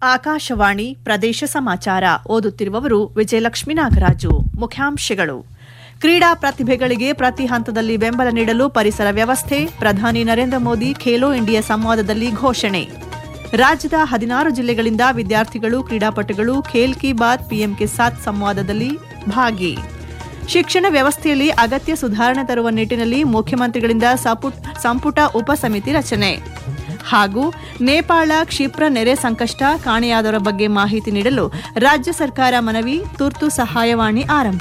ಆಕಾಶವಾಣಿ ಪ್ರದೇಶ ಸಮಾಚಾರ ಓದುತ್ತಿರುವವರು ವಿಜಯಲಕ್ಷ್ಮಿ ನಾಗರಾಜು ಮುಖ್ಯಾಂಶಗಳು ಕ್ರೀಡಾ ಪ್ರತಿಭೆಗಳಿಗೆ ಪ್ರತಿ ಹಂತದಲ್ಲಿ ಬೆಂಬಲ ನೀಡಲು ಪರಿಸರ ವ್ಯವಸ್ಥೆ ಪ್ರಧಾನಿ ನರೇಂದ್ರ ಮೋದಿ ಖೇಲೋ ಇಂಡಿಯಾ ಸಂವಾದದಲ್ಲಿ ಘೋಷಣೆ ರಾಜ್ಯದ ಹದಿನಾರು ಜಿಲ್ಲೆಗಳಿಂದ ವಿದ್ಯಾರ್ಥಿಗಳು ಕ್ರೀಡಾಪಟುಗಳು ಖೇಲ್ ಕಿ ಬಾತ್ ಪಿಎಂ ಕೆ ಸಾತ್ ಸಂವಾದದಲ್ಲಿ ಭಾಗಿ ಶಿಕ್ಷಣ ವ್ಯವಸ್ಥೆಯಲ್ಲಿ ಅಗತ್ಯ ಸುಧಾರಣೆ ತರುವ ನಿಟ್ಟಿನಲ್ಲಿ ಮುಖ್ಯಮಂತ್ರಿಗಳಿಂದ ಸಪುಟ್- ಸಂಪುಟ ಉಪಸಮಿತಿ ರಚನೆ ಹಾಗೂ ನೇಪಾಳ ಕ್ಷಿಪ್ರ ನೆರೆ ಸಂಕಷ್ಟ ಕಾಣೆಯಾದವರ ಬಗ್ಗೆ ಮಾಹಿತಿ ನೀಡಲು ರಾಜ್ಯ ಸರ್ಕಾರ ಮನವಿ ತುರ್ತು ಸಹಾಯವಾಣಿ ಆರಂಭ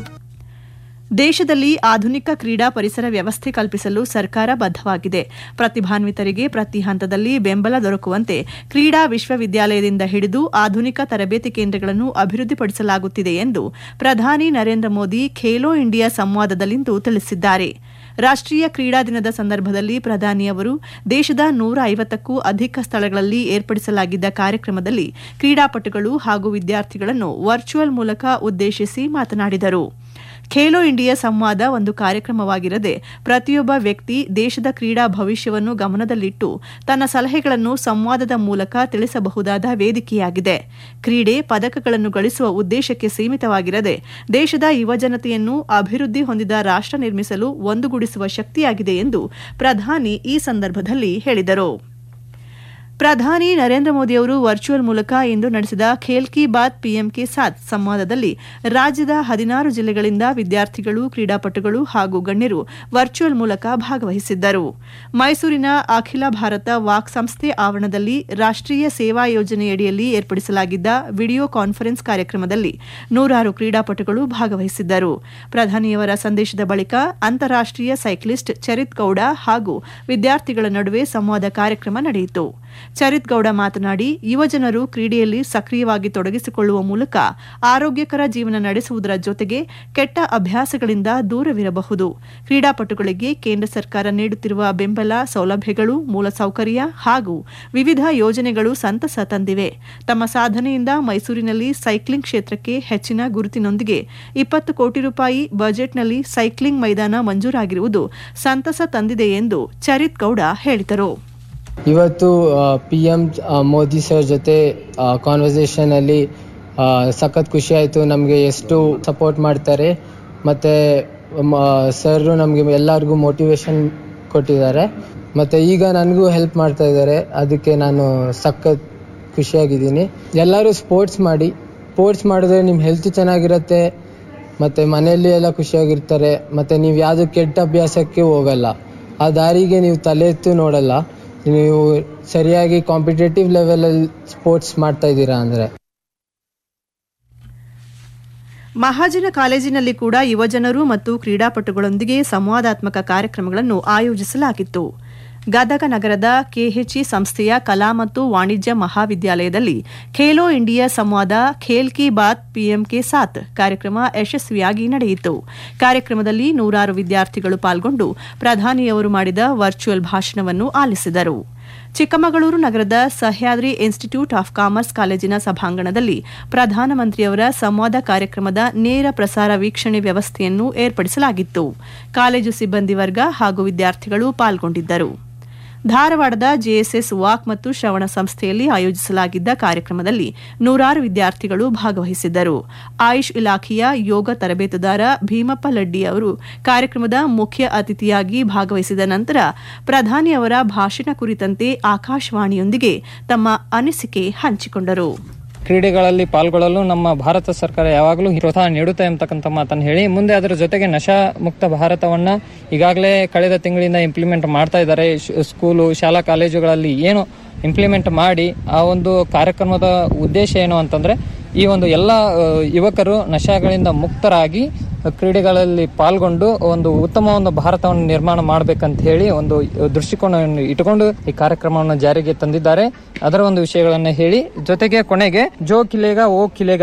ದೇಶದಲ್ಲಿ ಆಧುನಿಕ ಕ್ರೀಡಾ ಪರಿಸರ ವ್ಯವಸ್ಥೆ ಕಲ್ಪಿಸಲು ಸರ್ಕಾರ ಬದ್ಧವಾಗಿದೆ ಪ್ರತಿಭಾನ್ವಿತರಿಗೆ ಪ್ರತಿ ಹಂತದಲ್ಲಿ ಬೆಂಬಲ ದೊರಕುವಂತೆ ಕ್ರೀಡಾ ವಿಶ್ವವಿದ್ಯಾಲಯದಿಂದ ಹಿಡಿದು ಆಧುನಿಕ ತರಬೇತಿ ಕೇಂದ್ರಗಳನ್ನು ಅಭಿವೃದ್ಧಿಪಡಿಸಲಾಗುತ್ತಿದೆ ಎಂದು ಪ್ರಧಾನಿ ನರೇಂದ್ರ ಮೋದಿ ಖೇಲೋ ಇಂಡಿಯಾ ಸಂವಾದದಲ್ಲಿಂದು ತಿಳಿಸಿದ್ದಾರೆ ರಾಷ್ಟ್ರೀಯ ಕ್ರೀಡಾ ದಿನದ ಸಂದರ್ಭದಲ್ಲಿ ಪ್ರಧಾನಿ ಅವರು ದೇಶದ ನೂರ ಐವತ್ತಕ್ಕೂ ಅಧಿಕ ಸ್ಥಳಗಳಲ್ಲಿ ಏರ್ಪಡಿಸಲಾಗಿದ್ದ ಕಾರ್ಯಕ್ರಮದಲ್ಲಿ ಕ್ರೀಡಾಪಟುಗಳು ಹಾಗೂ ವಿದ್ಯಾರ್ಥಿಗಳನ್ನು ವರ್ಚುವಲ್ ಮೂಲಕ ಉದ್ದೇಶಿಸಿ ಮಾತನಾಡಿದರು ಖೇಲೋ ಇಂಡಿಯಾ ಸಂವಾದ ಒಂದು ಕಾರ್ಯಕ್ರಮವಾಗಿರದೆ ಪ್ರತಿಯೊಬ್ಬ ವ್ಯಕ್ತಿ ದೇಶದ ಕ್ರೀಡಾ ಭವಿಷ್ಯವನ್ನು ಗಮನದಲ್ಲಿಟ್ಟು ತನ್ನ ಸಲಹೆಗಳನ್ನು ಸಂವಾದದ ಮೂಲಕ ತಿಳಿಸಬಹುದಾದ ವೇದಿಕೆಯಾಗಿದೆ ಕ್ರೀಡೆ ಪದಕಗಳನ್ನು ಗಳಿಸುವ ಉದ್ದೇಶಕ್ಕೆ ಸೀಮಿತವಾಗಿರದೆ ದೇಶದ ಯುವಜನತೆಯನ್ನು ಅಭಿವೃದ್ಧಿ ಹೊಂದಿದ ರಾಷ್ಟ್ರ ನಿರ್ಮಿಸಲು ಒಂದುಗೂಡಿಸುವ ಶಕ್ತಿಯಾಗಿದೆ ಎಂದು ಪ್ರಧಾನಿ ಈ ಸಂದರ್ಭದಲ್ಲಿ ಹೇಳಿದರು ಪ್ರಧಾನಿ ನರೇಂದ್ರ ಮೋದಿಯವರು ವರ್ಚುವಲ್ ಮೂಲಕ ಇಂದು ನಡೆಸಿದ ಖೇಲ್ ಕಿ ಬಾತ್ ಪಿಎಂ ಕೆ ಸಾತ್ ಸಂವಾದದಲ್ಲಿ ರಾಜ್ಯದ ಹದಿನಾರು ಜಿಲ್ಲೆಗಳಿಂದ ವಿದ್ಯಾರ್ಥಿಗಳು ಕ್ರೀಡಾಪಟುಗಳು ಹಾಗೂ ಗಣ್ಯರು ವರ್ಚುವಲ್ ಮೂಲಕ ಭಾಗವಹಿಸಿದ್ದರು ಮೈಸೂರಿನ ಅಖಿಲ ಭಾರತ ವಾಕ್ ಸಂಸ್ಥೆ ಆವರಣದಲ್ಲಿ ರಾಷ್ಟ್ರೀಯ ಸೇವಾ ಯೋಜನೆಯಡಿಯಲ್ಲಿ ಏರ್ಪಡಿಸಲಾಗಿದ್ದ ವಿಡಿಯೋ ಕಾನ್ಫರೆನ್ಸ್ ಕಾರ್ಯಕ್ರಮದಲ್ಲಿ ನೂರಾರು ಕ್ರೀಡಾಪಟುಗಳು ಭಾಗವಹಿಸಿದ್ದರು ಪ್ರಧಾನಿಯವರ ಸಂದೇಶದ ಬಳಿಕ ಅಂತಾರಾಷ್ಟ್ರೀಯ ಸೈಕ್ಲಿಸ್ಟ್ ಚರಿತ್ ಗೌಡ ಹಾಗೂ ವಿದ್ಯಾರ್ಥಿಗಳ ನಡುವೆ ಸಂವಾದ ಕಾರ್ಯಕ್ರಮ ನಡೆಯಿತು ಚರಿತ್ ಗೌಡ ಮಾತನಾಡಿ ಯುವಜನರು ಕ್ರೀಡೆಯಲ್ಲಿ ಸಕ್ರಿಯವಾಗಿ ತೊಡಗಿಸಿಕೊಳ್ಳುವ ಮೂಲಕ ಆರೋಗ್ಯಕರ ಜೀವನ ನಡೆಸುವುದರ ಜೊತೆಗೆ ಕೆಟ್ಟ ಅಭ್ಯಾಸಗಳಿಂದ ದೂರವಿರಬಹುದು ಕ್ರೀಡಾಪಟುಗಳಿಗೆ ಕೇಂದ್ರ ಸರ್ಕಾರ ನೀಡುತ್ತಿರುವ ಬೆಂಬಲ ಸೌಲಭ್ಯಗಳು ಮೂಲಸೌಕರ್ಯ ಹಾಗೂ ವಿವಿಧ ಯೋಜನೆಗಳು ಸಂತಸ ತಂದಿವೆ ತಮ್ಮ ಸಾಧನೆಯಿಂದ ಮೈಸೂರಿನಲ್ಲಿ ಸೈಕ್ಲಿಂಗ್ ಕ್ಷೇತ್ರಕ್ಕೆ ಹೆಚ್ಚಿನ ಗುರುತಿನೊಂದಿಗೆ ಇಪ್ಪತ್ತು ಕೋಟಿ ರೂಪಾಯಿ ಬಜೆಟ್ನಲ್ಲಿ ಸೈಕ್ಲಿಂಗ್ ಮೈದಾನ ಮಂಜೂರಾಗಿರುವುದು ಸಂತಸ ತಂದಿದೆ ಎಂದು ಚರಿತ್ ಗೌಡ ಹೇಳಿದರು ಇವತ್ತು ಪಿ ಎಮ್ ಮೋದಿ ಸರ್ ಜೊತೆ ಕಾನ್ವರ್ಸೇಷನಲ್ಲಿ ಸಖತ್ ಖುಷಿ ಆಯಿತು ನಮಗೆ ಎಷ್ಟು ಸಪೋರ್ಟ್ ಮಾಡ್ತಾರೆ ಮತ್ತು ಸರ್ ನಮಗೆ ಎಲ್ಲರಿಗೂ ಮೋಟಿವೇಶನ್ ಕೊಟ್ಟಿದ್ದಾರೆ ಮತ್ತು ಈಗ ನನಗೂ ಹೆಲ್ಪ್ ಮಾಡ್ತಾ ಇದ್ದಾರೆ ಅದಕ್ಕೆ ನಾನು ಸಖತ್ ಖುಷಿಯಾಗಿದ್ದೀನಿ ಎಲ್ಲರೂ ಸ್ಪೋರ್ಟ್ಸ್ ಮಾಡಿ ಸ್ಪೋರ್ಟ್ಸ್ ಮಾಡಿದ್ರೆ ನಿಮ್ಮ ಹೆಲ್ತ್ ಚೆನ್ನಾಗಿರುತ್ತೆ ಮತ್ತು ಮನೆಯಲ್ಲಿ ಎಲ್ಲ ಖುಷಿಯಾಗಿರ್ತಾರೆ ಮತ್ತು ನೀವು ಯಾವುದು ಕೆಟ್ಟ ಅಭ್ಯಾಸಕ್ಕೆ ಹೋಗಲ್ಲ ಆ ದಾರಿಗೆ ನೀವು ತಲೆ ಎತ್ತು ನೋಡಲ್ಲ ನೀವು ಸರಿಯಾಗಿ ಕಾಂಪಿಟೇಟಿವ್ ಲೆವೆಲಲ್ಲಿ ಸ್ಪೋರ್ಟ್ಸ್ ಮಾಡ್ತಾ ಇದ್ದೀರಾ ಅಂದರೆ ಮಹಾಜನ ಕಾಲೇಜಿನಲ್ಲಿ ಕೂಡ ಯುವಜನರು ಮತ್ತು ಕ್ರೀಡಾಪಟುಗಳೊಂದಿಗೆ ಸಂವಾದಾತ್ಮಕ ಕಾರ್ಯಕ್ರಮಗಳನ್ನು ಆಯೋಜಿಸಲಾಗಿತ್ತು ಗದಗ ನಗರದ ಕೆಎಚ್ಇ ಸಂಸ್ಥೆಯ ಕಲಾ ಮತ್ತು ವಾಣಿಜ್ಯ ಮಹಾವಿದ್ಯಾಲಯದಲ್ಲಿ ಖೇಲೋ ಇಂಡಿಯಾ ಸಂವಾದ ಖೇಲ್ ಕಿ ಬಾತ್ ಪಿಎಂ ಕೆ ಸಾತ್ ಕಾರ್ಯಕ್ರಮ ಯಶಸ್ವಿಯಾಗಿ ನಡೆಯಿತು ಕಾರ್ಯಕ್ರಮದಲ್ಲಿ ನೂರಾರು ವಿದ್ಯಾರ್ಥಿಗಳು ಪಾಲ್ಗೊಂಡು ಪ್ರಧಾನಿಯವರು ಮಾಡಿದ ವರ್ಚುವಲ್ ಭಾಷಣವನ್ನು ಆಲಿಸಿದರು ಚಿಕ್ಕಮಗಳೂರು ನಗರದ ಸಹ್ಯಾದ್ರಿ ಇನ್ಸ್ಟಿಟ್ಯೂಟ್ ಆಫ್ ಕಾಮರ್ಸ್ ಕಾಲೇಜಿನ ಸಭಾಂಗಣದಲ್ಲಿ ಪ್ರಧಾನಮಂತ್ರಿಯವರ ಸಂವಾದ ಕಾರ್ಯಕ್ರಮದ ನೇರ ಪ್ರಸಾರ ವೀಕ್ಷಣೆ ವ್ಯವಸ್ಥೆಯನ್ನು ಏರ್ಪಡಿಸಲಾಗಿತ್ತು ಕಾಲೇಜು ಸಿಬ್ಬಂದಿ ವರ್ಗ ಹಾಗೂ ವಿದ್ಯಾರ್ಥಿಗಳು ಪಾಲ್ಗೊಂಡಿದ್ದರು ಧಾರವಾಡದ ಜೆಎಸ್ಎಸ್ ವಾಕ್ ಮತ್ತು ಶ್ರವಣ ಸಂಸ್ಥೆಯಲ್ಲಿ ಆಯೋಜಿಸಲಾಗಿದ್ದ ಕಾರ್ಯಕ್ರಮದಲ್ಲಿ ನೂರಾರು ವಿದ್ಯಾರ್ಥಿಗಳು ಭಾಗವಹಿಸಿದ್ದರು ಆಯುಷ್ ಇಲಾಖೆಯ ಯೋಗ ತರಬೇತುದಾರ ಭೀಮಪ್ಪ ಲಡ್ಡಿ ಅವರು ಕಾರ್ಯಕ್ರಮದ ಮುಖ್ಯ ಅತಿಥಿಯಾಗಿ ಭಾಗವಹಿಸಿದ ನಂತರ ಪ್ರಧಾನಿ ಅವರ ಭಾಷಣ ಕುರಿತಂತೆ ಆಕಾಶವಾಣಿಯೊಂದಿಗೆ ತಮ್ಮ ಅನಿಸಿಕೆ ಹಂಚಿಕೊಂಡರು ಕ್ರೀಡೆಗಳಲ್ಲಿ ಪಾಲ್ಗೊಳ್ಳಲು ನಮ್ಮ ಭಾರತ ಸರ್ಕಾರ ಯಾವಾಗಲೂ ಪ್ರೋತ್ಸಾಹ ನೀಡುತ್ತೆ ಅಂತಕ್ಕಂಥ ಮಾತನ್ನು ಹೇಳಿ ಮುಂದೆ ಅದರ ಜೊತೆಗೆ ನಶಾ ಮುಕ್ತ ಭಾರತವನ್ನ ಈಗಾಗಲೇ ಕಳೆದ ತಿಂಗಳಿಂದ ಇಂಪ್ಲಿಮೆಂಟ್ ಮಾಡ್ತಾ ಇದ್ದಾರೆ ಶ್- ಸ್ಕೂಲು ಶಾಲಾ ಕಾಲೇಜುಗಳಲ್ಲಿ ಏನು ಇಂಪ್ಲಿಮೆಂಟ್ ಮಾಡಿ ಆ ಒಂದು ಕಾರ್ಯಕ್ರಮದ ಉದ್ದೇಶ ಏನು ಅಂತಂದ್ರೆ ಈ ಒಂದು ಎಲ್ಲ ಆ, ಯುವಕರು ನಶಾಗಳಿಂದ ಮುಕ್ತರಾಗಿ ಕ್ರೀಡೆಗಳಲ್ಲಿ ಪಾಲ್ಗೊಂಡು ಒಂದು ಉತ್ತಮ ಒಂದು ಭಾರತವನ್ನು ನಿರ್ಮಾಣ ಮಾಡಬೇಕಂತ ಹೇಳಿ ಒಂದು ದೃಷ್ಟಿಕೋನವನ್ನು ಇಟ್ಟುಕೊಂಡು ಈ ಕಾರ್ಯಕ್ರಮವನ್ನು ಜಾರಿಗೆ ತಂದಿದ್ದಾರೆ ಅದರ ಒಂದು ವಿಷಯಗಳನ್ನು ಹೇಳಿ ಜೊತೆಗೆ ಕೊನೆಗೆ ಜೋ ಕಿಲೇಗ ಓ ಕಿಲೇಗ